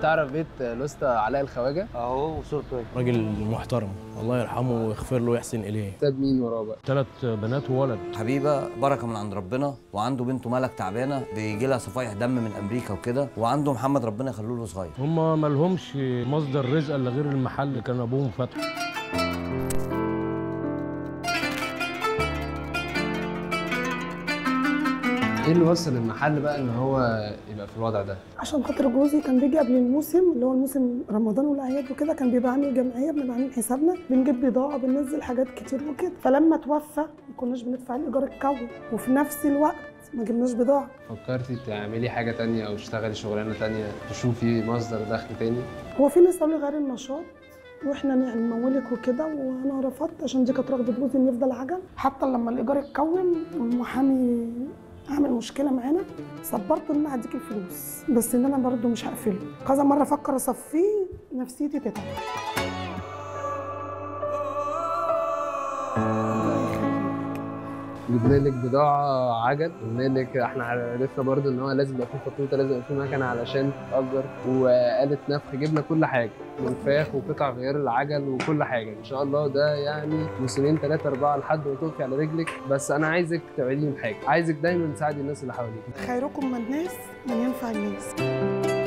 تعرف بيت الاسطى علاء الخواجه اهو وصورته اهي راجل محترم الله يرحمه ويغفر له ويحسن اليه كتاب مين وراه بقى ثلاث بنات وولد حبيبه بركه من عند ربنا وعنده بنته ملك تعبانه بيجي لها صفايح دم من امريكا وكده وعنده محمد ربنا يخليه له صغير هم ما لهمش مصدر رزق الا غير المحل اللي كان ابوهم فاتحه ايه اللي وصل المحل بقى ان هو يبقى في الوضع ده عشان خاطر جوزي كان بيجي قبل الموسم اللي هو الموسم رمضان والاعياد وكده كان بيبقى عامل جمعيه بنبقى عاملين حسابنا بنجيب بضاعه بننزل حاجات كتير وكده فلما توفى ما كناش بندفع الايجار الكون وفي نفس الوقت ما جبناش بضاعه فكرتي تعملي حاجه تانية او تشتغلي شغلانه تانية تشوفي مصدر دخل تاني هو في ناس قالوا لي غير النشاط واحنا نمولك وكده وانا رفضت عشان دي كانت رغبه جوزي انه يفضل عجل حتى لما الايجار اتكون والمحامي عمل مشكله معانا صبرته ان انا هديك الفلوس بس ان انا برضه مش هقفله كذا مره افكر اصفيه نفسيتي تتعب جبنا لك بضاعه عجل قلنا لك احنا عرفنا برضو ان هو لازم يبقى فيه فاتوره لازم يبقى فيه مكنه علشان تتاجر وآلة نفخ جبنا كل حاجه منفاخ وقطع غيار العجل وكل حاجه ان شاء الله ده يعني موسمين ثلاثه اربعه لحد ما تقفي على رجلك بس انا عايزك تعملي بحاجه عايزك دايما تساعدي الناس اللي حواليك خيركم من الناس من ينفع الناس